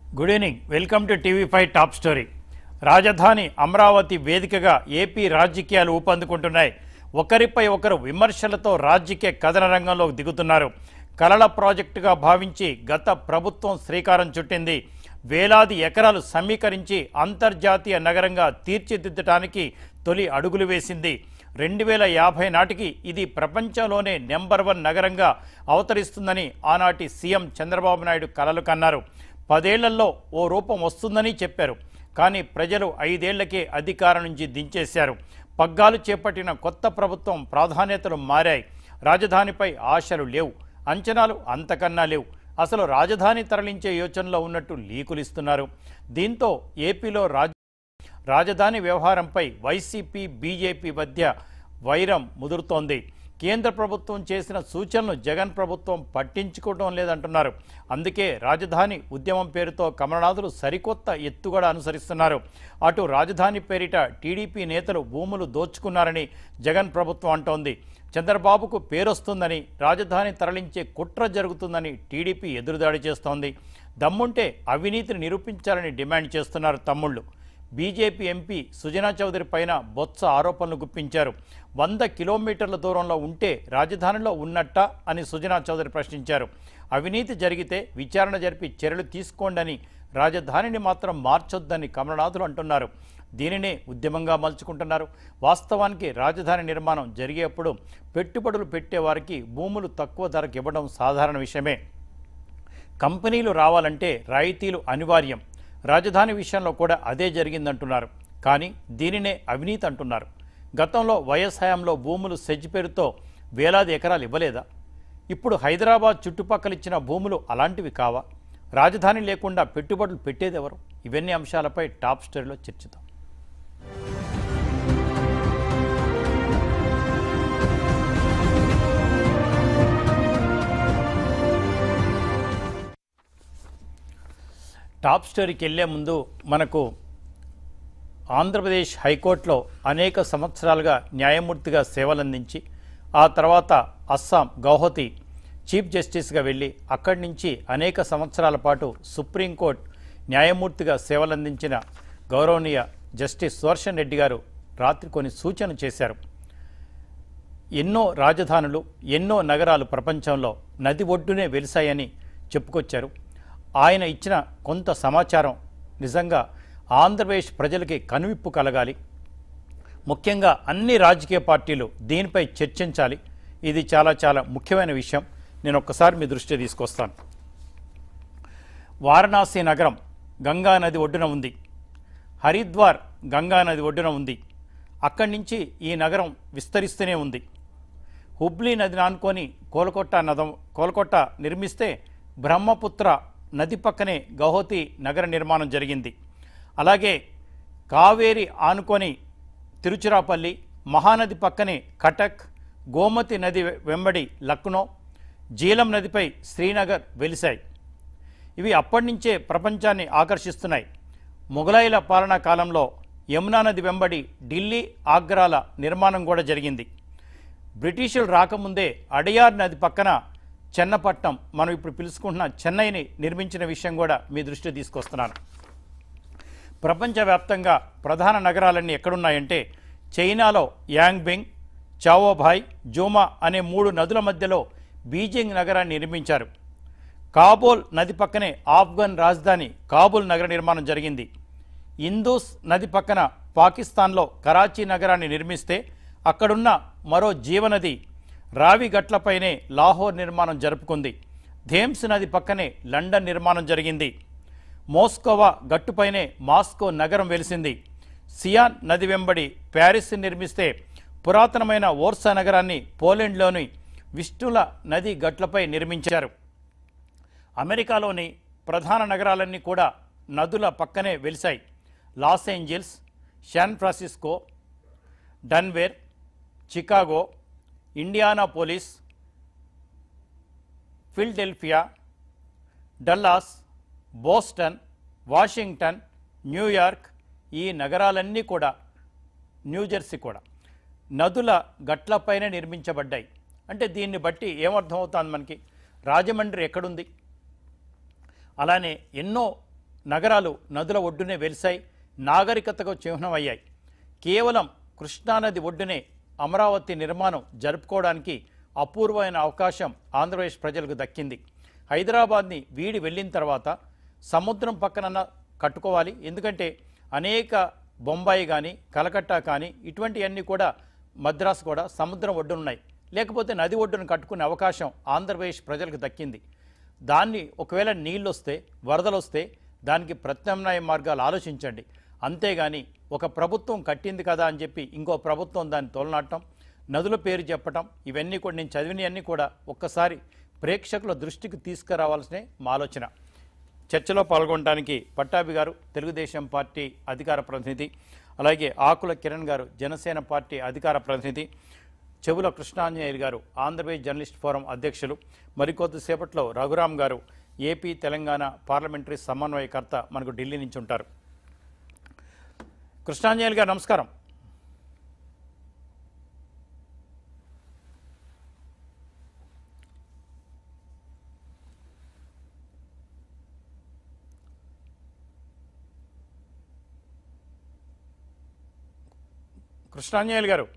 Good evening welcome to TV five top story రాజధాని అమరావతి వేదికగా AP రాజకీయాలు ఊపందుకుంటున్నాయి ఒకరిపై ఒకరు విమర్శలతో రాజకీయ కథన రంగంలోకి దిగుతున్నారు కలల ప్రాజెక్టుగా భావించి గత ప్రభుత్వం శ్రీకారం చుట్టింది వేలాది ఎకరాలు సమీకరించి అంతర్జాతీయ నగరంగా తీర్చిదిద్దటానికి తొలి అడుగులు వేసింది రెండు వేల యాభై నాటికి ఇది ప్రపంచంలోనే నెంబర్ వన్ నగరంగా అవతరిస్తుందని ఆనాటి సీఎం చంద్రబాబు నాయుడు కలలు కన్నారు పదేళ్లలో ఓ రూపం వస్తుందని చెప్పారు కానీ ప్రజలు ఐదేళ్లకే అధికారం నుంచి దించేశారు పగ్గాలు చేపట్టిన కొత్త ప్రభుత్వం ప్రాధాన్యతలు మారాయి రాజధానిపై ఆశలు లేవు అంచనాలు అంతకన్నా లేవు అసలు రాజధాని తరలించే యోచనలో ఉన్నట్టు లీకులిస్తున్నారు దీంతో ఏపీలో రాజ రాజధాని వ్యవహారంపై వైసీపీ బీజేపీ మధ్య వైరం ముదురుతోంది కేంద్ర ప్రభుత్వం చేసిన సూచనలు జగన్ ప్రభుత్వం పట్టించుకోవడం లేదంటున్నారు అందుకే రాజధాని ఉద్యమం పేరుతో కమలనాథులు సరికొత్త ఎత్తుగడ అనుసరిస్తున్నారు అటు రాజధాని పేరిట టీడీపీ నేతలు భూములు దోచుకున్నారని జగన్ ప్రభుత్వం అంటోంది చంద్రబాబుకు పేరొస్తుందని రాజధాని తరలించే కుట్ర జరుగుతుందని టీడీపీ ఎదురుదాడి చేస్తోంది దమ్ముంటే అవినీతిని నిరూపించాలని డిమాండ్ చేస్తున్నారు తమ్ముళ్ళు బీజేపీ ఎంపీ సుజనా చౌదరి పైన బొత్స ఆరోపణలు గుప్పించారు వంద కిలోమీటర్ల దూరంలో ఉంటే రాజధానిలో ఉన్నట్ట అని సుజనా చౌదరి ప్రశ్నించారు అవినీతి జరిగితే విచారణ జరిపి చర్యలు తీసుకోండని రాజధానిని మాత్రం మార్చొద్దని కమలనాథులు అంటున్నారు దీనినే ఉద్యమంగా మలుచుకుంటున్నారు వాస్తవానికి రాజధాని నిర్మాణం జరిగేప్పుడు పెట్టుబడులు పెట్టేవారికి భూములు తక్కువ ధరకు ఇవ్వడం సాధారణ విషయమే కంపెనీలు రావాలంటే రాయితీలు అనివార్యం రాజధాని విషయంలో కూడా అదే జరిగిందంటున్నారు కానీ దీనినే అవినీతి అంటున్నారు గతంలో వైఎస్ హయాంలో భూములు సెజ్ పేరుతో వేలాది ఎకరాలు ఇవ్వలేదా ఇప్పుడు హైదరాబాద్ చుట్టుపక్కల ఇచ్చిన భూములు అలాంటివి కావా రాజధాని లేకుండా పెట్టుబడులు పెట్టేదెవరు ఇవన్నీ అంశాలపై టాప్ స్టోరీలో చర్చిద్దాం టాప్ స్టోరీకి వెళ్ళే ముందు మనకు ఆంధ్రప్రదేశ్ హైకోర్టులో అనేక సంవత్సరాలుగా న్యాయమూర్తిగా సేవలందించి ఆ తర్వాత అస్సాం గౌహతి చీఫ్ జస్టిస్గా వెళ్ళి అక్కడి నుంచి అనేక సంవత్సరాల పాటు సుప్రీంకోర్టు న్యాయమూర్తిగా సేవలందించిన గౌరవనీయ జస్టిస్ సుదర్శన్ రెడ్డి గారు రాత్రి కొన్ని సూచనలు చేశారు ఎన్నో రాజధానులు ఎన్నో నగరాలు ప్రపంచంలో నది ఒడ్డునే వెలిశాయని చెప్పుకొచ్చారు ఆయన ఇచ్చిన కొంత సమాచారం నిజంగా ఆంధ్రప్రదేశ్ ప్రజలకి కనువిప్పు కలగాలి ముఖ్యంగా అన్ని రాజకీయ పార్టీలు దీనిపై చర్చించాలి ఇది చాలా చాలా ముఖ్యమైన విషయం నేను ఒక్కసారి మీ దృష్టి తీసుకొస్తాను వారణాసి నగరం గంగా నది ఒడ్డున ఉంది హరిద్వార్ గంగా నది ఒడ్డున ఉంది అక్కడి నుంచి ఈ నగరం విస్తరిస్తూనే ఉంది హుబ్లీ నదిని ఆనుకొని కోలకొట్ట నదం కోలకొట్ట నిర్మిస్తే బ్రహ్మపుత్ర నది పక్కనే గౌహతి నగర నిర్మాణం జరిగింది అలాగే కావేరి ఆనుకొని తిరుచిరాపల్లి మహానది పక్కనే కటక్ గోమతి నది వెంబడి లక్నో జీలం నదిపై శ్రీనగర్ వెలిశాయి ఇవి అప్పటి నుంచే ప్రపంచాన్ని ఆకర్షిస్తున్నాయి మొఘలాయిల పాలనా కాలంలో యమునా నది వెంబడి ఢిల్లీ ఆగ్రాల నిర్మాణం కూడా జరిగింది బ్రిటిషులు రాకముందే అడయార్ నది పక్కన చెన్నపట్నం మనం ఇప్పుడు పిలుచుకుంటున్న చెన్నైని నిర్మించిన విషయం కూడా మీ దృష్టి తీసుకొస్తున్నాను ప్రపంచవ్యాప్తంగా ప్రధాన నగరాలన్నీ ఎక్కడున్నాయంటే చైనాలో యాంగ్బింగ్ చావోభాయ్ జోమా అనే మూడు నదుల మధ్యలో బీజింగ్ నగరాన్ని నిర్మించారు కాబూల్ నది పక్కనే ఆఫ్ఘన్ రాజధాని కాబూల్ నగర నిర్మాణం జరిగింది ఇందూస్ నది పక్కన పాకిస్తాన్లో కరాచీ నగరాన్ని నిర్మిస్తే అక్కడున్న మరో జీవనది రావి గట్లపైనే లాహోర్ నిర్మాణం జరుపుకుంది థేమ్స్ నది పక్కనే లండన్ నిర్మాణం జరిగింది మోస్కోవా గట్టుపైనే మాస్కో నగరం వెలిసింది సియాన్ నది వెంబడి ప్యారిస్ నిర్మిస్తే పురాతనమైన ఓర్సా నగరాన్ని పోలెండ్లోని విష్ణుల నది గట్లపై నిర్మించారు అమెరికాలోని ప్రధాన నగరాలన్నీ కూడా నదుల పక్కనే వెలిశాయి Los Angeles San Francisco Denver Chicago Indianapolis Philadelphia Dallas Boston Washington New York ఈ నగరాలన్నీ కూడా న్యూజెర్సీ కూడా నదుల గట్లపైనే నిర్మించబడ్డాయి అంటే దీన్ని బట్టి ఏమర్థమవుతుంది మనకి రాజమండ్రి ఎక్కడుంది అలానే ఎన్నో నగరాలు నదుల ఒడ్డునే వెలిశాయి నాగరికతకు చిహ్నమయ్యాయి కేవలం కృష్ణానది ఒడ్డునే అమరావతి నిర్మాణం జరుపుకోవడానికి అపూర్వమైన అవకాశం ఆంధ్రప్రదేశ్ ప్రజలకు దక్కింది హైదరాబాద్ని వీడి వెళ్ళిన తర్వాత సముద్రం పక్కన కట్టుకోవాలి ఎందుకంటే అనేక బొంబాయి కానీ కలకట్టా కానీ ఇటువంటివన్నీ కూడా మద్రాసు కూడా సముద్రం ఒడ్డునున్నాయి లేకపోతే నది ఒడ్డును కట్టుకునే అవకాశం ఆంధ్రప్రదేశ్ ప్రజలకు దక్కింది దాన్ని ఒకవేళ నీళ్ళు వస్తే వరదలు వస్తే దానికి ప్రత్యామ్నాయ మార్గాలు ఆలోచించండి అంతేగాని ఒక ప్రభుత్వం కట్టింది కదా అని చెప్పి ఇంకో ప్రభుత్వం దాన్ని తోలనాటం నదుల పేరు చెప్పటం ఇవన్నీ కూడా నేను చదివినవన్నీ కూడా ఒక్కసారి ప్రేక్షకుల దృష్టికి తీసుకురావాల్సిన మా ఆలోచన చర్చలో పాల్గొనడానికి పట్టాభి గారు తెలుగుదేశం పార్టీ అధికార ప్రతినిధి అలాగే ఆకుల కిరణ్ గారు జనసేన పార్టీ అధికార ప్రతినిధి చెవుల కృష్ణాంజనేయులు గారు ఆంధ్రప్రదేశ్ జర్నలిస్ట్ ఫోరం అధ్యక్షులు మరికొద్దిసేపట్లో రఘురాం గారు ఏపీ తెలంగాణ పార్లమెంటరీ సమన్వయకర్త మనకు ఢిల్లీ నుంచి ఉంటారు కృష్ణాంజనేయులు గారు నమస్కారం కృష్ణాంజనేయులు గారు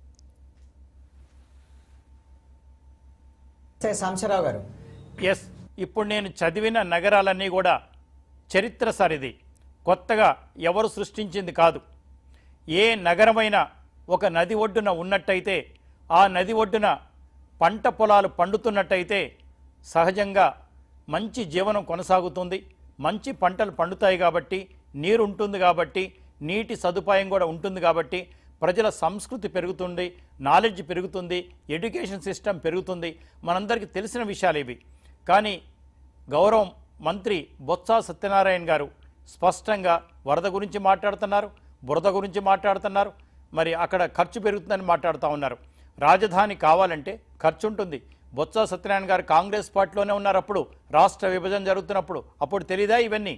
సే సాంబశివరావు గారు ఎస్ ఇప్పుడు నేను చదివిన నగరాలన్నీ కూడా చరిత్ర సరిది కొత్తగా ఎవరు సృష్టించింది కాదు ఏ నగరమైనా ఒక నది ఒడ్డున ఉన్నట్టయితే ఆ నది ఒడ్డున పంట పొలాలు పండుతున్నట్టయితే సహజంగా మంచి జీవనం కొనసాగుతుంది మంచి పంటలు పండుతాయి కాబట్టి నీరు ఉంటుంది కాబట్టి నీటి సదుపాయం కూడా ఉంటుంది కాబట్టి ప్రజల సంస్కృతి పెరుగుతుంది నాలెడ్జ్ పెరుగుతుంది ఎడ్యుకేషన్ సిస్టమ్ పెరుగుతుంది మనందరికీ తెలిసిన విషయాలు ఇవి కానీ గౌరవం మంత్రి బొత్స సత్యనారాయణ గారు స్పష్టంగా వరద గురించి మాట్లాడుతున్నారు బురద గురించి మాట్లాడుతున్నారు మరి అక్కడ ఖర్చు పెరుగుతుందని మాట్లాడుతూ ఉన్నారు రాజధాని కావాలంటే ఖర్చు ఉంటుంది బొత్స సత్యనారాయణ గారు కాంగ్రెస్ పార్టీలోనే ఉన్నారు అప్పుడు రాష్ట్ర విభజన జరుగుతున్నప్పుడు అప్పుడు తెలీదా ఇవన్నీ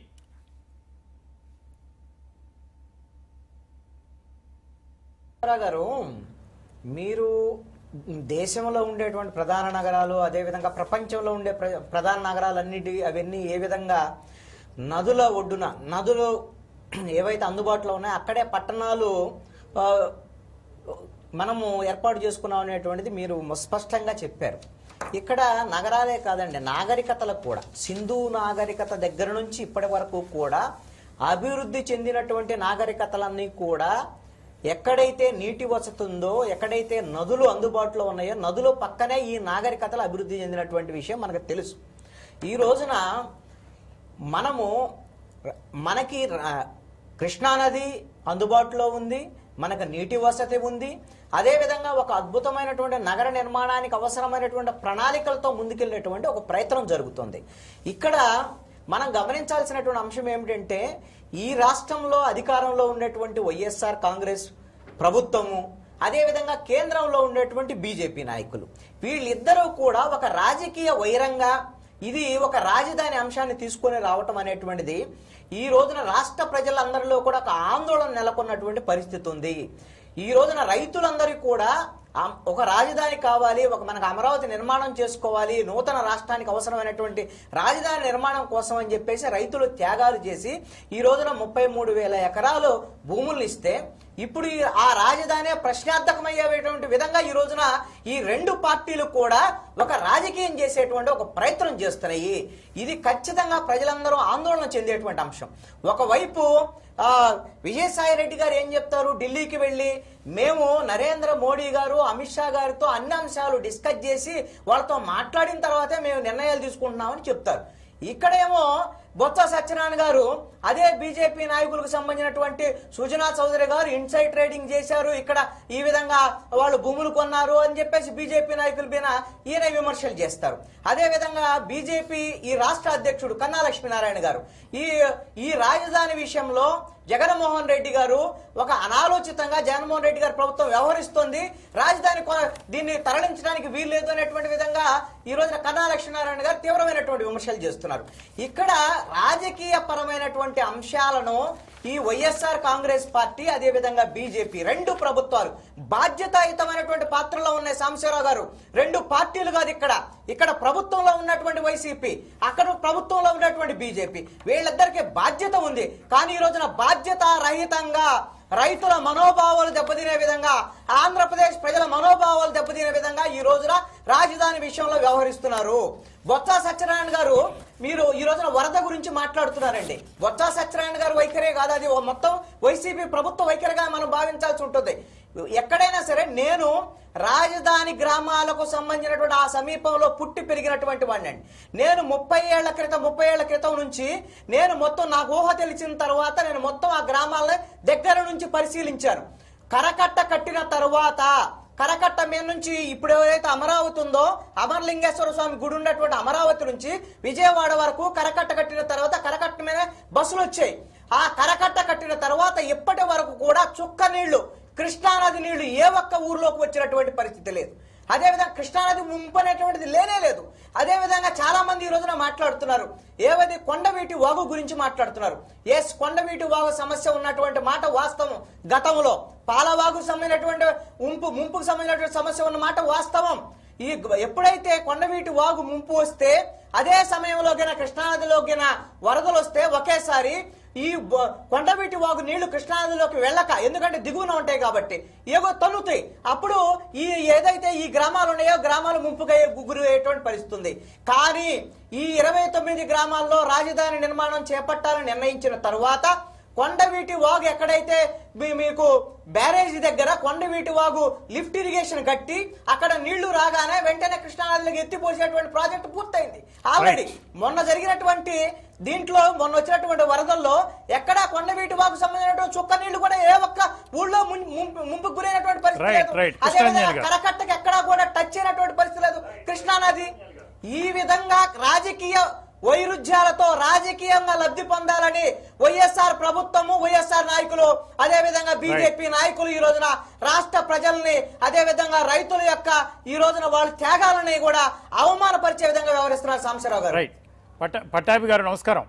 సాంబశివరావు గారు మీరు దేశంలో ఉండేటువంటి ప్రధాన నగరాలు అదేవిధంగా ప్రపంచంలో ఉండే ప్ర- ప్రధాన నగరాలన్నిటి అవన్నీ ఏ విధంగా నదుల ఒడ్డున నదులు ఏవైతే అందుబాటులో ఉన్నాయో అక్కడే పట్టణాలు ఆ, మనము ఏర్పాటు చేసుకున్నాం అనేటువంటిది మీరు స్పష్టంగా చెప్పారు ఇక్కడ నగరాలే కాదండి నాగరికతలకు కూడా సింధు నాగరికత దగ్గర నుంచి ఇప్పటి వరకు కూడా అభివృద్ధి చెందినటువంటి నాగరికతలన్నీ కూడా ఎక్కడైతే నీటి వసతి ఉందో ఎక్కడైతే నదులు అందుబాటులో ఉన్నాయో నదుల పక్కనే ఈ నాగరికతలు అభివృద్ధి చెందినటువంటి విషయం మనకు తెలుసు ఈ రోజున మనము మనకి ర- కృష్ణానది అందుబాటులో ఉంది మనకు నీటి వసతి ఉంది అదేవిధంగా ఒక అద్భుతమైనటువంటి నగర నిర్మాణానికి అవసరమైనటువంటి ప్రణాళికలతో ముందుకెళ్ళేటువంటి ఒక ప్రయత్నం జరుగుతుంది ఇక్కడ మనం గమనించాల్సినటువంటి అంశం ఏమిటంటే ఈ రాష్ట్రంలో అధికారంలో ఉన్నటువంటి వైఎస్ఆర్ కాంగ్రెస్ ప్రభుత్వము అదేవిధంగా కేంద్రంలో ఉండేటువంటి బీజేపీ నాయకులు వీళ్ళిద్దరూ కూడా ఒక రాజకీయ వైరంగా ఇది ఒక రాజధాని అంశాన్ని తీసుకొని రావటం అనేటువంటిది ఈ రోజున రాష్ట్ర ప్రజలందరిలో కూడా ఒక ఆందోళన నెలకొన్నటువంటి పరిస్థితి ఉంది ఈ రోజున రైతులందరికీ కూడా ఆ- ఒక రాజధాని కావాలి ఒక మనకు అమరావతి నిర్మాణం చేసుకోవాలి నూతన రాష్ట్రానికి అవసరమైనటువంటి రాజధాని నిర్మాణం కోసం అని చెప్పేసి రైతులు త్యాగాలు చేసి ఈ రోజున ముప్పై మూడు వేల ఎకరాలు భూములు ఇస్తే ఇప్పుడు ఈ ఆ రాజధాని ప్రశ్నార్థకమయ్యేటువంటి విధంగా ఈ రోజున ఈ రెండు పార్టీలు కూడా ఒక రాజకీయం చేసేటువంటి ఒక ప్రయత్నం చేస్తున్నాయి ఇది ఖచ్చితంగా ప్రజలందరూ ఆందోళన చెందేటువంటి అంశం ఒకవైపు ఆ, విజయసాయి రెడ్డి గారు ఏం చెప్తారు ఢిల్లీకి వెళ్ళి మేము నరేంద్ర మోడీ గారు అమిత్ షా గారితో అన్ని అంశాలు డిస్కస్ చేసి వాళ్ళతో మాట్లాడిన తర్వాతే మేము నిర్ణయాలు తీసుకుంటున్నామని చెప్తారు ఇక్కడేమో బొత్స సత్యనారాయణ గారు అదే బీజేపీ నాయకులకు సంబంధించినటువంటి సుజనా చౌదరి గారు ఇన్సైడ్ ట్రేడింగ్ చేశారు ఇక్కడ ఈ విధంగా వాళ్ళు భూములు కొన్నారు అని చెప్పేసి బీజేపీ నాయకుల పైన ఈయన విమర్శలు చేస్తారు అదే విధంగా బీజేపీ ఈ రాష్ట్ర అధ్యక్షుడు కన్నా లక్ష్మీనారాయణ గారు ఈ ఈ రాజధాని విషయంలో జగన్మోహన్ రెడ్డి గారు ఒక అనాలోచితంగా జగన్మోహన్ రెడ్డి గారి ప్రభుత్వం వ్యవహరిస్తోంది రాజధాని కొ- దీన్ని తరలించడానికి వీల్లేదు అనేటువంటి విధంగా ఈ రోజున కన్నా లక్ష్మీనారాయణ గారు తీవ్రమైనటువంటి విమర్శలు చేస్తున్నారు ఇక్కడ రాజకీయ పరమైనటువంటి అంశాలను ఈ వైఎస్ఆర్ కాంగ్రెస్ పార్టీ అదే విధంగా బీజేపీ రెండు ప్రభుత్వాలు బాధ్యతాయుతమైనటువంటి పాత్రలో ఉన్నాయి సాంబశివరావు గారు రెండు పార్టీలు కాదు ఇక్కడ ఇక్కడ ప్రభుత్వంలో ఉన్నటువంటి వైసీపీ అక్కడ ప్రభుత్వంలో ఉన్నటువంటి బీజేపీ వీళ్ళిద్దరికి బాధ్యత ఉంది కానీ ఈ రోజున బాధ్యత రహితంగా రైతుల మనోభావాలు దెబ్బతినే విధంగా ఆంధ్రప్రదేశ్ ప్రజల మనోభావాలు దెబ్బతినే విధంగా ఈ రోజున రాజధాని విషయంలో వ్యవహరిస్తున్నారు బొత్స సత్యనారాయణ గారు మీరు ఈ రోజున వరద గురించి మాట్లాడుతున్నారండి బొత్స సత్యనారాయణ గారు వైఖరే కాదు అది ఓ మొత్తం వైసీపీ ప్రభుత్వ వైఖరిగా మనం భావించాల్సి ఉంటుంది ఎక్కడైనా సరే నేను రాజధాని గ్రామాలకు సంబంధించినటువంటి ఆ సమీపంలో పుట్టి పెరిగినటువంటి వాడిని నేను ముప్పై ఏళ్ల క్రితం ముప్పై ఏళ్ల క్రితం నుంచి నేను మొత్తం నాకు ఊహ తెలిసిన తర్వాత నేను మొత్తం ఆ గ్రామాలని దగ్గర నుంచి పరిశీలించాను కరకట్ట కట్టిన తరువాత కరకట్ట మీద నుంచి ఇప్పుడు ఏదైతే అమరావతి ఉందో అమరలింగేశ్వర స్వామి గుడి ఉన్నటువంటి అమరావతి నుంచి విజయవాడ వరకు కరకట్ట కట్టిన తర్వాత కరకట్ట మీద బస్సులు వచ్చాయి ఆ కరకట్ట కట్టిన తర్వాత ఇప్పటి వరకు కూడా చుక్క నీళ్లు కృష్ణానది నీళ్లు ఏ ఒక్క ఊర్లోకి వచ్చినటువంటి పరిస్థితి లేదు అదేవిధంగా కృష్ణానది ముంపు అనేటువంటిది లేనే లేదు అదేవిధంగా చాలా మంది ఈ రోజున మాట్లాడుతున్నారు ఏవది కొండవీటి వాగు గురించి మాట్లాడుతున్నారు ఎస్ కొండవీటి వాగు సమస్య ఉన్నటువంటి మాట వాస్తవం గతంలో పాలవాగు సంబంధించినటువంటి ముంపు ముంపుకు సంబంధించినటువంటి సమస్య ఉన్న మాట వాస్తవం ఈ గ- ఎప్పుడైతే కొండవీటి వాగు ముంపు వస్తే అదే సమయంలో గిన కృష్ణానదిలో గిన వరదలు వస్తే ఒకేసారి ఈ బ- కొండవీటి వాగు నీళ్లు కృష్ణానదిలోకి వెళ్ళక ఎందుకంటే దిగువన ఉంటాయి కాబట్టి ఏగో తన్నుతాయి అప్పుడు ఈ ఏదైతే ఈ గ్రామాలు ఉన్నాయో గ్రామాలు ముంపుగా గురి అయ్యేటువంటి పరిస్థితి ఉంది కానీ ఈ ఇరవై తొమ్మిది గ్రామాల్లో రాజధాని నిర్మాణం చేపట్టాలని నిర్ణయించిన తరువాత కొండవీటి వాగు ఎక్కడైతే మీ- మీకు బ్యారేజీ దగ్గర కొండవీటి వాగు లిఫ్ట్ ఇరిగేషన్ కట్టి అక్కడ నీళ్లు రాగానే వెంటనే కృష్ణానదిలోకి ఎత్తిపోసేటువంటి ప్రాజెక్టు పూర్తయింది ఆల్రెడీ మొన్న జరిగినటువంటి దీంట్లో మొన్న వచ్చినటువంటి వరదల్లో ఎక్కడా కొండవీటి వాగు సంబంధించినటువంటి చుక్క నీళ్లు కూడా ఏ ఒక్క ఊళ్ళో ముం- ముంపు ముంపుకు గురైనటువంటి పరిస్థితి Right, లేదు right. అదేవిధంగా కృష్ణాంజలి గారు. కరకట్టకి ఎక్కడా కూడా టచ్ అయినటువంటి పరిస్థితి లేదు కృష్ణానది ఈ విధంగా రాజకీయ వైరుధ్యాలతో రాజకీయంగా లబ్ధి పొందాలని వైఎస్ఆర్ ప్రభుత్వము వైఎస్ఆర్ నాయకులు అదే విధంగా బీజేపీ నాయకులు ఈ రోజున రాష్ట్ర ప్రజల్ని అదే విధంగా రైతుల యొక్క ఈ రోజున వాళ్ళ త్యాగాలని కూడా అవమానపరిచే విధంగా వ్యవహరిస్తున్నారు సాంబశివరావు గారు రైట్ పట్ట పట్టాభి గారు నమస్కారం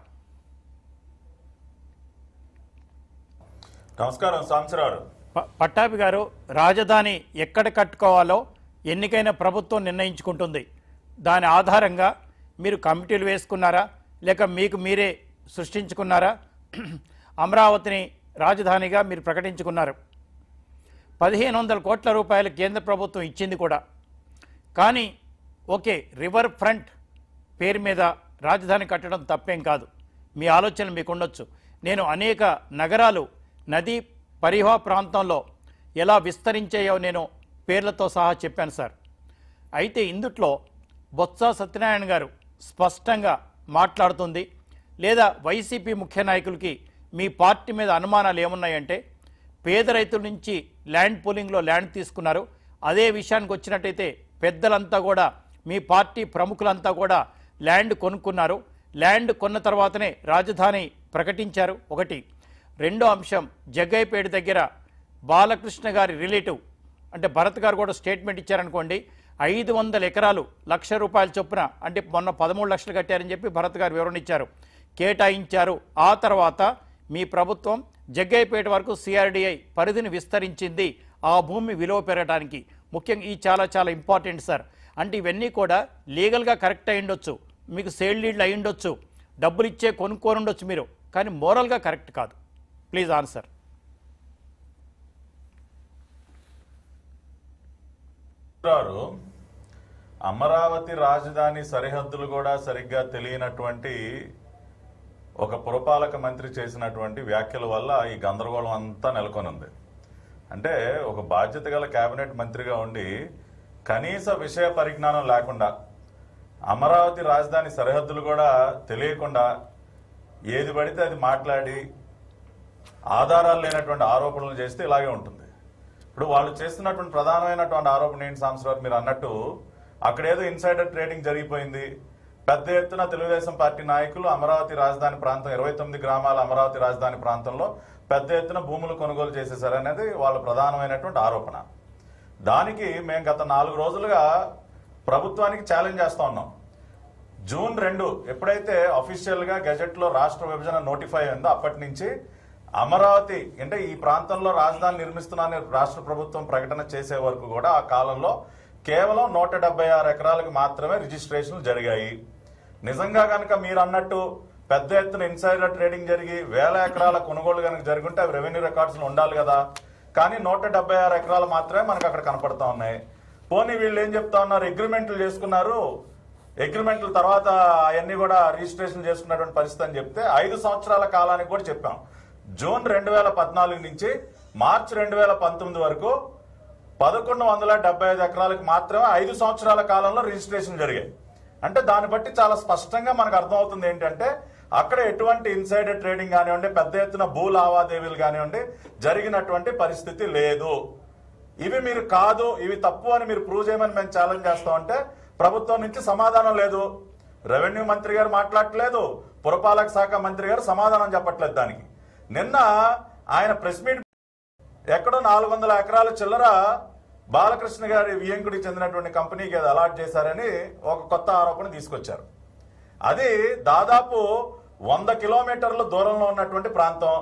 నమస్కారం సాంసరావు ప- పట్టాభి గారు రాజధాని ఎక్కడ కట్టుకోవాలో ఎన్నికైన ప్రభుత్వం నిర్ణయించుకుంటుంది దాని ఆధారంగా మీరు కమిటీలు వేసుకున్నారా లేక మీకు మీరే సృష్టించుకున్నారా అమరావతిని రాజధానిగా మీరు ప్రకటించుకున్నారు పదిహేను వందల కోట్ల రూపాయలు కేంద్ర ప్రభుత్వం ఇచ్చింది కూడా కానీ ఓకే రివర్ ఫ్రంట్ పేరు మీద రాజధాని కట్టడం తప్పేం కాదు మీ ఆలోచనలు మీకు ఉండొచ్చు నేను అనేక నగరాలు నదీ పరిహా ప్రాంతంలో ఎలా విస్తరించాయో నేను పేర్లతో సహా చెప్పాను సార్ అయితే ఇందుట్లో బొత్స సత్యనారాయణ గారు స్పష్టంగా మాట్లాడుతుంది లేదా వైసీపీ ముఖ్య నాయకులకి మీ పార్టీ మీద అనుమానాలు ఏమున్నాయంటే పేద రైతుల నుంచి ల్యాండ్ పూలింగ్లో ల్యాండ్ తీసుకున్నారు అదే విషయానికి వచ్చినట్టయితే పెద్దలంతా కూడా మీ పార్టీ ప్రముఖులంతా కూడా ల్యాండ్ కొనుక్కున్నారు ల్యాండ్ కొన్న తర్వాతనే రాజధాని ప్రకటించారు ఒకటి రెండో అంశం జగ్గైపేట దగ్గర బాలకృష్ణ గారి రిలేటివ్ అంటే భరత్ గారు కూడా స్టేట్మెంట్ ఇచ్చారనుకోండి ఐదు వందల ఎకరాలు లక్ష రూపాయల చొప్పున అంటే మొన్న పదమూడు లక్షలు కట్టారని చెప్పి భరత్ గారు వివరణ ఇచ్చారు కేటాయించారు ఆ తర్వాత మీ ప్రభుత్వం జగ్గైపేట వరకు సిఆర్డిఐ పరిధిని విస్తరించింది ఆ భూమి విలువ పెరగడానికి ముఖ్యంగా ఈ చాలా చాలా ఇంపార్టెంట్ సార్ అంటే ఇవన్నీ కూడా లీగల్గా కరెక్ట్ అయి ఉండొచ్చు మీకు సేల్ లీడ్లు అయి ఉండొచ్చు డబ్బులు ఇచ్చే కొనుక్కొని ఉండొచ్చు మీరు కానీ మోరల్గా కరెక్ట్ కాదు ప్లీజ్ ఆన్సర్ గారు అమరావతి రాజధాని సరిహద్దులు కూడా సరిగ్గా తెలియనటువంటి ఒక పురపాలక మంత్రి చేసినటువంటి వ్యాఖ్యల వల్ల ఈ గందరగోళం అంతా నెలకొని ఉంది అంటే ఒక బాధ్యత గల కేబినెట్ మంత్రిగా ఉండి కనీస విషయ పరిజ్ఞానం లేకుండా అమరావతి రాజధాని సరిహద్దులు కూడా తెలియకుండా ఏది పడితే అది మాట్లాడి ఆధారాలు లేనటువంటి ఆరోపణలు చేస్తే ఇలాగే ఉంటుంది ఇప్పుడు వాళ్ళు చేస్తున్నటువంటి ప్రధానమైనటువంటి ఆరోపణ ఏంటి సాంసరావు మీరు అన్నట్టు అక్కడ ఏదో ఇన్సైడర్ ట్రేడింగ్ జరిగిపోయింది పెద్ద ఎత్తున తెలుగుదేశం పార్టీ నాయకులు అమరావతి రాజధాని ప్రాంతం ఇరవై తొమ్మిది గ్రామాల అమరావతి రాజధాని ప్రాంతంలో పెద్ద ఎత్తున భూములు కొనుగోలు చేసేసారనేది వాళ్ళ ప్రధానమైనటువంటి ఆరోపణ దానికి మేము గత నాలుగు రోజులుగా ప్రభుత్వానికి ఛాలెంజ్ చేస్తా ఉన్నాం జూన్ రెండు ఎప్పుడైతే అఫీషియల్ గా గెజెట్ లో రాష్ట్ర విభజన నోటిఫై అయిందో అప్పటి నుంచి అమరావతి అంటే ఈ ప్రాంతంలో రాజధాని నిర్మిస్తున్నానని రాష్ట్ర ప్రభుత్వం ప్రకటన చేసే వరకు కూడా ఆ కాలంలో కేవలం నూట డెబ్బై ఆరు ఎకరాలకు మాత్రమే రిజిస్ట్రేషన్లు జరిగాయి నిజంగా కనుక మీరు అన్నట్టు పెద్ద ఎత్తున ఇన్సైడర్ ట్రేడింగ్ జరిగి వేల ఎకరాల కొనుగోలు కనుక జరుగుంటే అవి రెవెన్యూ రికార్డ్స్ ఉండాలి కదా కానీ నూట డెబ్బై ఆరు ఎకరాలు మాత్రమే మనకు అక్కడ కనపడతా ఉన్నాయి పోనీ వీళ్ళు ఏం చెప్తా ఉన్నారు అగ్రిమెంట్లు చేసుకున్నారు అగ్రిమెంట్ల తర్వాత అవన్నీ కూడా రిజిస్ట్రేషన్ చేసుకున్నటువంటి పరిస్థితి అని చెప్తే ఐదు సంవత్సరాల కాలానికి కూడా చెప్పాం జూన్ రెండు వేల పద్నాలుగు నుంచి మార్చి రెండు వేల పంతొమ్మిది వరకు పదకొండు వందల డెబ్బై ఐదు ఎకరాలకు మాత్రమే ఐదు సంవత్సరాల కాలంలో రిజిస్ట్రేషన్ జరిగాయి అంటే దాన్ని బట్టి చాలా స్పష్టంగా మనకు అర్థమవుతుంది ఏంటంటే అక్కడ ఎటువంటి ఇన్సైడర్ ట్రేడింగ్ కానివ్వండి పెద్ద ఎత్తున భూ లావాదేవీలు కానివ్వండి జరిగినటువంటి పరిస్థితి లేదు ఇవి మీరు కాదు ఇవి తప్పు అని మీరు ప్రూవ్ చేయమని మేము ఛాలెంజ్ చేస్తామంటే ప్రభుత్వం నుంచి సమాధానం లేదు రెవెన్యూ మంత్రి గారు మాట్లాడట్లేదు పురపాలక శాఖ మంత్రి గారు సమాధానం చెప్పట్లేదు దానికి నిన్న ఆయన ప్రెస్ మీట్ ఎక్కడో నాలుగు వందల ఎకరాల చిల్లర బాలకృష్ణ గారి వియంకుడికి చెందినటువంటి కంపెనీకి అది అలాట్ చేశారని ఒక కొత్త ఆరోపణ తీసుకొచ్చారు అది దాదాపు వంద కిలోమీటర్ల దూరంలో ఉన్నటువంటి ప్రాంతం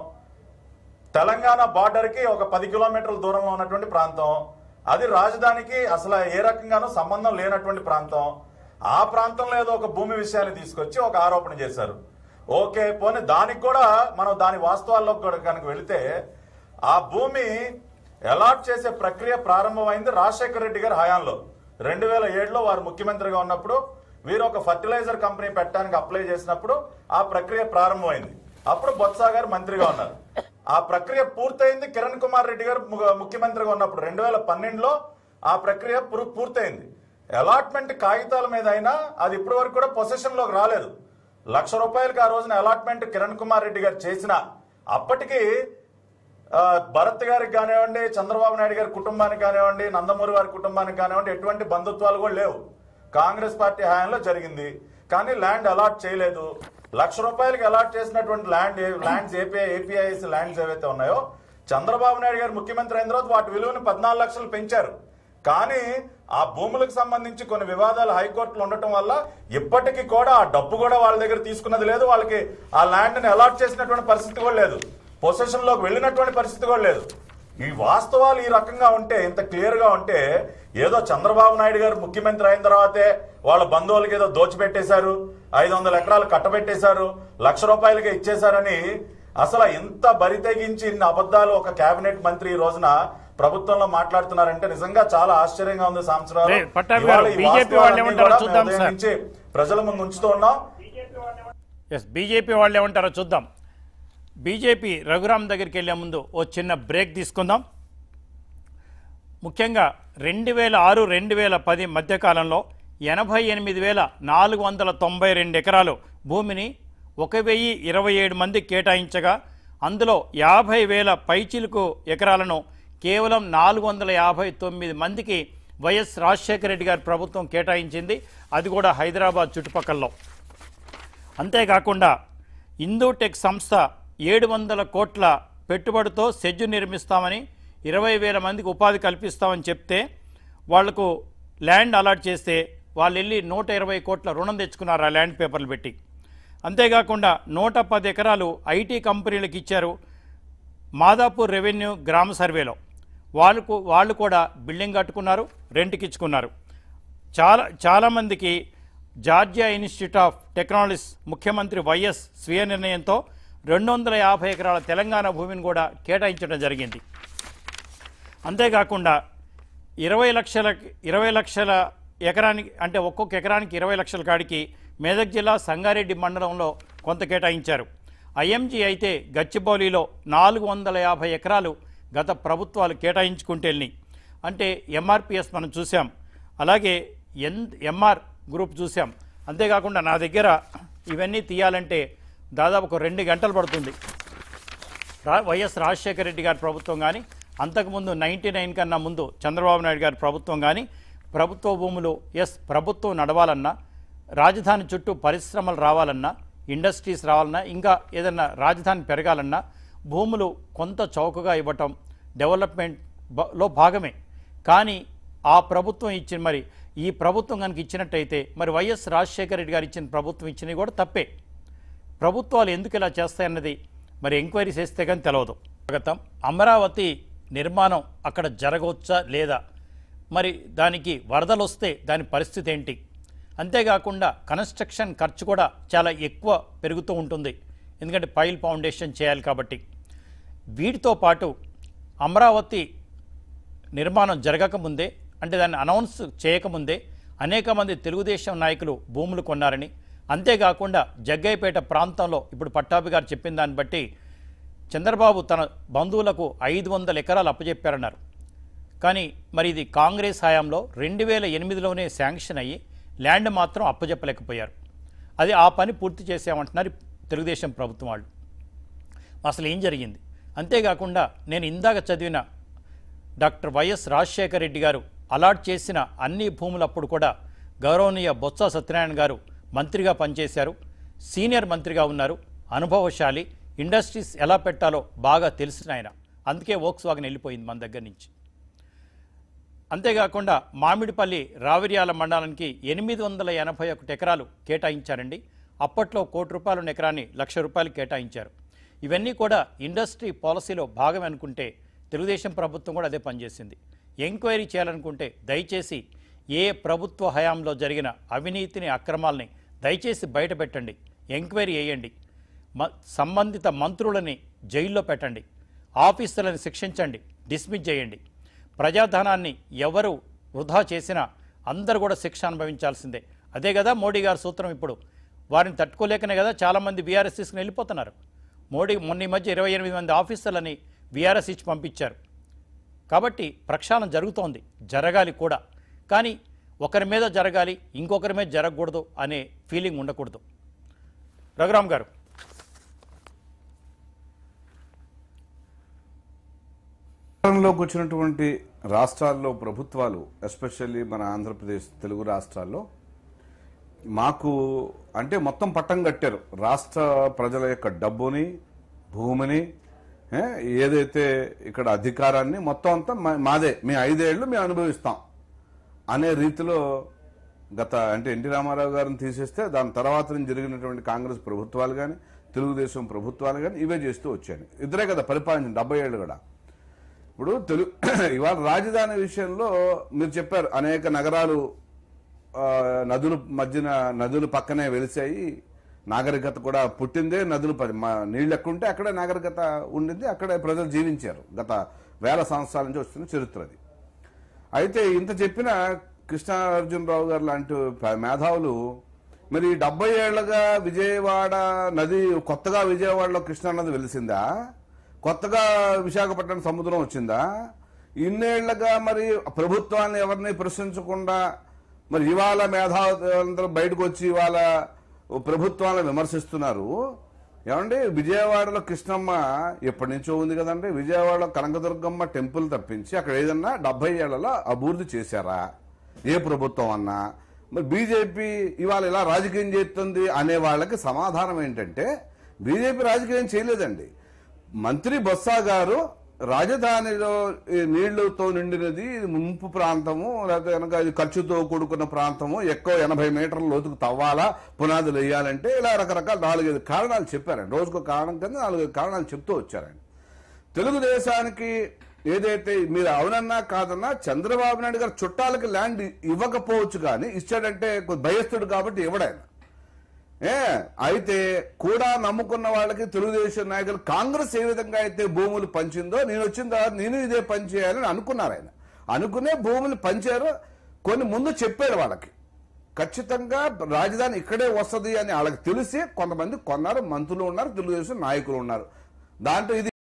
తెలంగాణ బార్డర్ కి ఒక పది కిలోమీటర్ల దూరంలో ఉన్నటువంటి ప్రాంతం అది రాజధానికి అసలు ఏ రకంగానూ సంబంధం లేనటువంటి ప్రాంతం ఆ ప్రాంతంలో ఏదో ఒక భూమి విషయాన్ని తీసుకొచ్చి ఒక ఆరోపణ చేశారు ఓకే పోనీ దానికి కూడా మనం దాని వాస్తవాల్లో కూడా కనుక వెళితే ఆ భూమి అలాట్ చేసే ప్రక్రియ ప్రారంభమైంది రాజశేఖర రెడ్డి గారి హయాంలో రెండు వేల ఏడులో వారు ముఖ్యమంత్రిగా ఉన్నప్పుడు వీరు ఒక ఫర్టిలైజర్ కంపెనీ పెట్టడానికి అప్లై చేసినప్పుడు ఆ ప్రక్రియ ప్రారంభమైంది అప్పుడు బొత్స గారు మంత్రిగా ఉన్నారు ఆ ప్రక్రియ పూర్తయింది కిరణ్ కుమార్ రెడ్డి గారు ము- ముఖ్యమంత్రిగా ఉన్నప్పుడు రెండు వేల పన్నెండులో ఆ ప్రక్రియ పూర్- పూర్తయింది అలాట్మెంట్ కాగితాల మీద అయినా అది ఇప్పటి వరకు కూడా పొజిషన్ లోకి రాలేదు లక్ష రూపాయలకి ఆ రోజున అలాట్మెంట్ కిరణ్ కుమార్ రెడ్డి గారు చేసిన అప్పటికి ఆ, భరత్ గారికి కానివ్వండి చంద్రబాబు నాయుడు గారి కుటుంబానికి కానివ్వండి నందమూరి వారి కుటుంబానికి కానివ్వండి ఎటువంటి బంధుత్వాలు కూడా లేవు కాంగ్రెస్ పార్టీ హయాంలో జరిగింది కానీ ల్యాండ్ అలాట్ చేయలేదు లక్ష రూపాయలకి అలాట్ చేసినటువంటి land lands AP APIS lands ఏవైతే ఉన్నాయో చంద్రబాబు నాయుడు గారు ముఖ్యమంత్రి అయిన తర్వాత వాటి విలువను పద్నాలుగు లక్షలు పెంచారు కానీ ఆ భూములకు సంబంధించి కొన్ని వివాదాలు హైకోర్టులో ఉండటం వల్ల ఇప్పటికీ కూడా ఆ డబ్బు కూడా వాళ్ళ దగ్గర తీసుకున్నది లేదు వాళ్ళకి ఆ ల్యాండ్ ని అలాట్ చేసినటువంటి పరిస్థితి కూడా లేదు పొజిషన్ లోకి వెళ్ళినటువంటి పరిస్థితి కూడా లేదు ఈ వాస్తవాలు ఈ రకంగా ఉంటే ఇంత క్లియర్ గా ఉంటే ఏదో చంద్రబాబు నాయుడు గారు ముఖ్యమంత్రి అయిన తర్వాతే వాళ్ళ బంధువులకి ఏదో దోచిపెట్టేశారు ఐదు వందల ఎకరాలు కట్టబెట్టేశారు లక్ష రూపాయలకి ఇచ్చేశారని అసలు ఇంత బరి తెగించి ఇన్ని అబద్ధాలు ఒక కేబినెట్ మంత్రి ఈ రోజున ప్రభుత్వంలో మాట్లాడుతున్నారంటే నిజంగా చాలా ఆశ్చర్యంగా ఉంది సంవత్సరాలు రే, పట్టాభి గారు, ఇవాళ ఈ BJP వాళ్ళు వాస్తవాలన్నీ ఏమంటారో కూడా చూద్దాం మేము ఉదయం సార్. నుంచి ప్రజల ముందు ఉంచుతూ ఉన్నాం ఎస్ బీజేపీ వాళ్ళు ఏమంటారో చూద్దాం బీజేపీ రఘురామ్ దగ్గరికి వెళ్లే ముందు ఓ చిన్న బ్రేక్ తీసుకుందాం ముఖ్యంగా రెండు వేల ఆరు రెండు వేల పది మధ్యకాలంలో ఎనభై ఎనిమిది వేల నాలుగు వందల తొంభై రెండు ఎకరాలు భూమిని ఒక వెయ్యి ఇరవై ఏడు మంది కేటాయించగా అందులో యాభై వేల పైచిలుకు ఎకరాలను కేవలం నాలుగు వందల యాభై తొమ్మిది మందికి వైఎస్ రాజశేఖర రెడ్డి గారి ప్రభుత్వం కేటాయించింది అది కూడా హైదరాబాద్ చుట్టుపక్కల్లో అంతేకాకుండా ఇందూటెక్ సంస్థ ఏడు వందల కోట్ల పెట్టుబడితో సెజ్జు నిర్మిస్తామని ఇరవై వేల మందికి ఉపాధి కల్పిస్తామని చెప్తే వాళ్లకు ల్యాండ్ అలాట్ చేస్తే వాళ్ళు వెళ్ళి నూట ఇరవై కోట్ల రుణం తెచ్చుకున్నారు ఆ ల్యాండ్ పేపర్లు పెట్టి అంతేకాకుండా నూట పది ఎకరాలు ఐటీ కంపెనీలకు ఇచ్చారు మాదాపూర్ రెవెన్యూ గ్రామ సర్వేలో వాళ్ళకు వాళ్ళు కూడా బిల్డింగ్ కట్టుకున్నారు రెంట్కి ఇచ్చుకున్నారు చాలా చాలామందికి జార్జియా ఇన్స్టిట్యూట్ ఆఫ్ టెక్నాలజీస్ ముఖ్యమంత్రి వైఎస్ స్వీయ నిర్ణయంతో రెండు వందల యాభై ఎకరాల తెలంగాణ భూమిని కూడా కేటాయించడం జరిగింది అంతేకాకుండా ఇరవై లక్షల ఇరవై లక్షల ఎకరానికి అంటే ఒక్కొక్క ఎకరానికి ఇరవై లక్షల కాడికి మెదక్ జిల్లా సంగారెడ్డి మండలంలో కొంత కేటాయించారు ఐఎంజీ అయితే గచ్చిబౌలిలో నాలుగు వందల యాభై ఎకరాలు గత ప్రభుత్వాలు కేటాయించుకుంటూ వెళ్ళినాయి అంటే ఎంఆర్పిఎస్ మనం చూసాం అలాగే ఎన్ ఎంఆర్ గ్రూప్ చూసాం అంతేకాకుండా నా దగ్గర ఇవన్నీ తీయాలంటే దాదాపు ఒక రెండు గంటలు పడుతుంది రా వైఎస్ రాజశేఖర రెడ్డి గారి ప్రభుత్వం కానీ అంతకుముందు నైంటీ నైన్ కన్నా ముందు చంద్రబాబు నాయుడు గారి ప్రభుత్వం కానీ ప్రభుత్వ భూములు ఎస్ ప్రభుత్వం నడవాలన్నా రాజధాని చుట్టూ పరిశ్రమలు రావాలన్నా ఇండస్ట్రీస్ రావాలన్నా ఇంకా ఏదన్నా రాజధాని పెరగాలన్నా భూములు కొంత చౌకగా ఇవ్వటం డెవలప్మెంట్ బ- లో భాగమే కానీ ఆ ప్రభుత్వం ఇచ్చిన మరి ఈ ప్రభుత్వం కనుక ఇచ్చినట్టయితే మరి వైఎస్ రాజశేఖర రెడ్డి గారు ఇచ్చిన ప్రభుత్వం ఇచ్చినవి కూడా తప్పే ప్రభుత్వాలు ఎందుకు ఇలా చేస్తాయన్నది మరి ఎంక్వైరీ చేస్తే కానీ తెలవదు స్వాగతం అమరావతి నిర్మాణం అక్కడ జరగవచ్చా లేదా మరి దానికి వరదలు వస్తే దాని పరిస్థితి ఏంటి అంతేకాకుండా కన్స్ట్రక్షన్ ఖర్చు కూడా చాలా ఎక్కువ పెరుగుతూ ఉంటుంది ఎందుకంటే పైల్ ఫౌండేషన్ చేయాలి కాబట్టి వీటితో పాటు అమరావతి నిర్మాణం జరగకముందే అంటే దాన్ని అనౌన్స్ చేయకముందే అనేక మంది తెలుగుదేశం నాయకులు భూములు కొన్నారని అంతేకాకుండా జగ్గయ్యపేట ప్రాంతంలో ఇప్పుడు పట్టాభి గారు చెప్పిన దాన్ని బట్టి చంద్రబాబు తన బంధువులకు ఐదు వందల ఎకరాలు అప్పచెప్పారన్నారు కానీ మరి ఇది కాంగ్రెస్ హయాంలో రెండు వేల ఎనిమిదిలోనే శాంక్షన్ అయ్యి ల్యాండ్ మాత్రం అప్పచెప్పలేకపోయారు అది ఆ పని పూర్తి చేసామంటున్నారు తెలుగుదేశం ప్రభుత్వం వాళ్ళు అసలు ఏం జరిగింది అంతేకాకుండా నేను ఇందాక చదివిన డాక్టర్ వైఎస్ రాజశేఖర రెడ్డి గారు అలాట్ చేసిన అన్ని భూములప్పుడు కూడా గౌరవనీయ బొత్స సత్యనారాయణ గారు మంత్రిగా పనిచేశారు సీనియర్ మంత్రిగా ఉన్నారు అనుభవశాలి ఇండస్ట్రీస్ ఎలా పెట్టాలో బాగా తెలిసిన ఆయన అందుకే వోక్స్ వాగన్ వెళ్ళిపోయింది మన దగ్గర నుంచి అంతేకాకుండా మామిడిపల్లి రావిర్యాల మండలానికి ఎనిమిది వందల ఎనభై ఒకటి ఎకరాలు కేటాయించారండి అప్పట్లో కోటి రూపాయల ఉన్న ఎకరాన్ని లక్ష రూపాయలు కేటాయించారు ఇవన్నీ కూడా ఇండస్ట్రీ పాలసీలో భాగం అనుకుంటే తెలుగుదేశం ప్రభుత్వం కూడా అదే పనిచేసింది ఎంక్వైరీ చేయాలనుకుంటే దయచేసి ఏ ప్రభుత్వ హయాంలో జరిగిన అవినీతిని అక్రమాలని దయచేసి బయటపెట్టండి ఎంక్వైరీ చేయండి మ సంబంధిత మంత్రులని జైల్లో పెట్టండి ఆఫీసర్లను శిక్షించండి డిస్మిస్ చేయండి ప్రజాధనాన్ని ఎవరు వృధా చేసినా అందరూ కూడా శిక్ష అనుభవించాల్సిందే అదే కదా మోడీ గారి సూత్రం ఇప్పుడు వారిని తట్టుకోలేకనే కదా చాలామంది బీఆర్ఎస్ తీసుకుని వెళ్ళిపోతున్నారు మోడీ మొన్న ఈ మధ్య ఇరవై ఎనిమిది మంది ఆఫీసర్లని బీఆర్ఎస్ ఇచ్చి పంపించారు కాబట్టి ప్రక్షాళన జరుగుతోంది జరగాలి కూడా కానీ ఒకరి మీద జరగాలి ఇంకొకరి మీద జరగకూడదు అనే ఫీలింగ్ ఉండకూడదు రఘురామ్ గారు అధికారంలోకి వచ్చినటువంటి రాష్ట్రాల్లో ప్రభుత్వాలు ఎస్పెషల్లీ మన ఆంధ్రప్రదేశ్ తెలుగు రాష్ట్రాల్లో మాకు అంటే మొత్తం పట్టం కట్టారు రాష్ట్ర ప్రజల యొక్క డబ్బుని భూమిని ఏ, ఏదైతే ఇక్కడ అధికారాన్ని మొత్తం అంతా మా- మాదే మేము ఐదేళ్లు మేము అనుభవిస్తాం అనే రీతిలో గత అంటే ఎన్టీ రామారావు గారిని తీసేస్తే దాని తర్వాత నుంచి జరిగినటువంటి కాంగ్రెస్ ప్రభుత్వాలు కానీ తెలుగుదేశం ప్రభుత్వాలు కానీ ఇవే చేస్తూ వచ్చాయి ఇద్దరే కదా పరిపాలించిన డెబ్బై ఏళ్ళు కూడా ఇప్పుడు తెలుగు ఇవాళ రాజధాని విషయంలో మీరు చెప్పారు అనేక నగరాలు ఆ, నదులు మధ్యన నదులు పక్కనే వెలిసాయి నాగరికత కూడా పుట్టిందే నదులు ప- మా- నీళ్ళు ఎక్కడుంటే అక్కడే నాగరికత ఉండింది అక్కడే ప్రజలు జీవించారు గత వేల సంవత్సరాల నుంచి వస్తున్న చరిత్ర అది అయితే ఇంత చెప్పిన కృష్ణార్జునరావు గారు లాంటి ప- మేధావులు మరి డెబ్బై ఏళ్లుగా విజయవాడ నది కొత్తగా విజయవాడలో కృష్ణా నది వెలిసిందా కొత్తగా విశాఖపట్నం సముద్రం వచ్చిందా ఇన్నేళ్లుగా మరి ప్రభుత్వాన్ని ఎవరిని ప్రశ్నించకుండా మరి ఇవాళ మేధావులందరూ బయటకు వచ్చి ఇవాళ ప్రభుత్వాలను విమర్శిస్తున్నారు ఏమండి విజయవాడలో కృష్ణమ్మ ఎప్పటి నుంచో ఉంది కదండి విజయవాడలో కనకదుర్గమ్మ టెంపుల్ తప్పించి అక్కడ ఏదన్నా డెబ్బై ఏళ్లలో అభివృద్ధి చేశారా ఏ ప్రభుత్వం అన్నా మరి బీజేపీ ఇవాళ ఇలా రాజకీయం చేస్తుంది అనే వాళ్ళకి సమాధానం ఏంటంటే బీజేపీ రాజకీయం చేయలేదండి మంత్రి బొత్స గారు రాజధానిలో ఈ నీళ్లతో నిండినది ఇది ముంపు ప్రాంతము లేకపోతే కనుక ఇది ఖర్చుతో కూడుకున్న ప్రాంతము ఎక్కువ ఎనభై మీటర్ల లోతుకు తవ్వాలా పునాదులు వేయాలంటే ఇలా రకరకాల నాలుగైదు కారణాలు చెప్పారండి రోజుకో కారణం కింద నాలుగైదు కారణాలు చెప్తూ వచ్చారండి తెలుగుదేశానికి ఏదైతే మీరు అవునన్నా కాదన్నా చంద్రబాబు నాయుడు గారు చుట్టాలకి ల్యాండ్ ఇవ్వకపోవచ్చు కానీ ఇచ్చాడంటే కొద్ది భయస్తుడు కాబట్టి ఇవ్వడాయన ఏ అయితే కూడా నమ్ముకున్న వాళ్ళకి తెలుగుదేశం నాయకులు కాంగ్రెస్ ఏ విధంగా అయితే భూములు పంచిందో నేను వచ్చిన తర్వాత నేను ఇదే పని చేయాలని అనుకున్నారు ఆయన అనుకునే భూములు పంచారు కొన్ని ముందు చెప్పారు వాళ్ళకి ఖచ్చితంగా రాజధాని ఇక్కడే వస్తది అని వాళ్ళకి తెలిసి కొంతమంది కొన్నారు మంత్రులు ఉన్నారు తెలుగుదేశం నాయకులు ఉన్నారు దాంట్లో ఇది